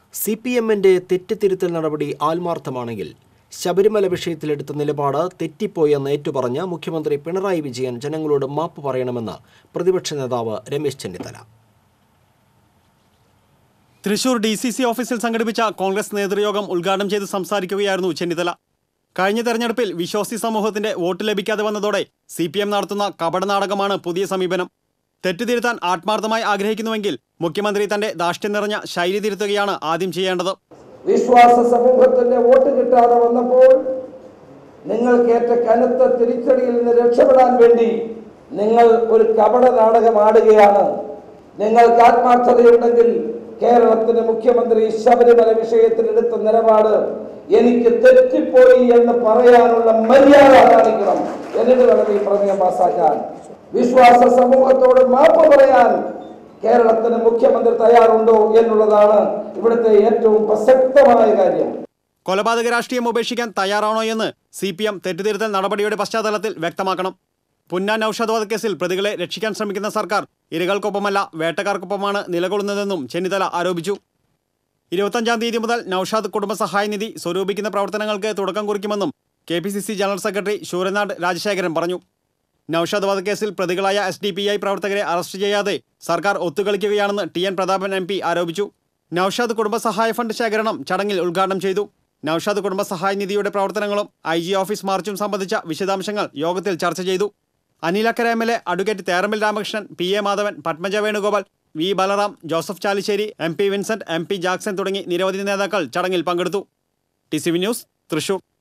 C P എമ്മിന്റെ തെറ്റുതിരുത്തൽ നടപടി ആത്മാർത്ഥമാണെങ്കിൽ ശബരിമല വിഷയത്തിലെടുത്ത നിലപാട് തെറ്റിപ്പോയെന്ന് ഏറ്റുപറഞ്ഞ് മുഖ്യമന്ത്രി പിണറായി വിജയൻ ജനങ്ങളോട് മാപ്പ് പറയണമെന്ന് പ്രതിപക്ഷ നേതാവ് Ramesh Chennithala Thrissur D C C ഓഫീസിൽ സംഘടിപ്പിച്ച കോൺഗ്രസ് നേതൃയോഗം ഉദ്ഘാടനം ചെയ്ത് സംസാരിക്കുകയായിരുന്നു ചെന്നിത്തല കഴിഞ്ഞ തെരഞ്ഞെടുപ്പിൽ വിശ്വാസി സമൂഹത്തിന്റെ വോട്ട് ലഭിക്കാതെ വന്നതോടെ സി പി എം നടത്തുന്ന കപടനാടകമാണ് പുതിയ സമീപനം തെറ്റുതിരുത്താൻ ആത്മാർത്ഥമായി ആഗ്രഹിക്കുന്നുവെങ്കിൽ മുഖ്യമന്ത്രി തന്റെ ധാഷ്ട്യം നിറഞ്ഞ ശൈലി തിരുത്തുകയാണ് ആദ്യം ചെയ്യേണ്ടത് വിശ്വാസ സമൂഹത്തിന്റെ വോട്ട് കിട്ടാതെ വന്നപ്പോൾ നിങ്ങൾക്കേറ്റ കനത്ത തിരിച്ചടിയിൽ നിന്ന് രക്ഷപ്പെടാൻ വേണ്ടി നിങ്ങൾ ഒരു കപട നാടകം ആടുകയാണ് നിങ്ങൾക്ക് ആത്മാർത്ഥതയുണ്ടെങ്കിൽ കേരളത്തിന്റെ മുഖ്യമന്ത്രി ശബരിമല വിഷയത്തിൽ എടുത്ത നിലപാട് എനിക്ക് തെറ്റിപ്പോയി എന്ന് പറയാനുള്ള മര്യാദ കാണിക്കണം എന്നിട്ട് വേണം ഈ പ്രമേയം പാസ്സാക്കാൻ വിശ്വാസ സമൂഹത്തോട് മാപ്പ് പറയാൻ കേരളത്തിന് മുഖ്യമന്ത്രി തയ്യാറുണ്ടോ എന്നുള്ളതാണ് ഇവിടുത്തെ ഏറ്റവും പ്രസക്തമായ കാര്യം കൊലപാതക രാഷ്ട്രീയം ഉപേക്ഷിക്കാൻ തയ്യാറാണോ എന്ന് സി പി എം തെറ്റുതിരുത്തൽ നടപടിയുടെ പശ്ചാത്തലത്തിൽ വ്യക്തമാക്കണം പുന്നാൻ ഔഷധ വധക്കേസിൽ പ്രതികളെ രക്ഷിക്കാൻ ശ്രമിക്കുന്ന സർക്കാർ ഇരകൾക്കൊപ്പമല്ല വേട്ടക്കാർക്കൊപ്പമാണ് നിലകൊള്ളുന്നതെന്നും ചെന്നിത്തല ആരോപിച്ചു ഇരുപത്തഞ്ചാം തീയതി മുതൽ നൌഷാദ് കുടുംബസഹായ നിധി സ്വരൂപിക്കുന്ന പ്രവർത്തനങ്ങൾക്ക് തുടക്കം കുറിക്കുമെന്നും K P C C general secretary Sooranad Rajasekharan പറഞ്ഞു നൌഷാദ് വധക്കേസിൽ പ്രതികളായ എസ് ഡി പി ഐ പ്രവർത്തകരെ അറസ്റ്റ് ചെയ്യാതെ സർക്കാർ ഒത്തുകളിക്കുകയാണെന്ന് T N Prathapan M P ആരോപിച്ചു നൌഷാദ് കുടുംബസഹായ ഫണ്ട് ശേഖരണം ചടങ്ങിൽ ഉദ്ഘാടനം ചെയ്തു നൌഷാദ് കുടുംബസഹായ നിധിയുടെ പ്രവർത്തനങ്ങളും ഐ ജി ഓഫീസ് മാർച്ചും സംബന്ധിച്ച വിശദാംശങ്ങൾ യോഗത്തിൽ ചർച്ച ചെയ്തു Anil Akkara M L A advocate Therambil Ramakrishnan P A Madhavan Padmaja Venugopal V Balaram Joseph Chalissery M P Vincent M P Jackson തുടങ്ങി നിരവധി നേതാക്കൾ ചടങ്ങിൽ പങ്കെടുത്തു T C V news Thrissur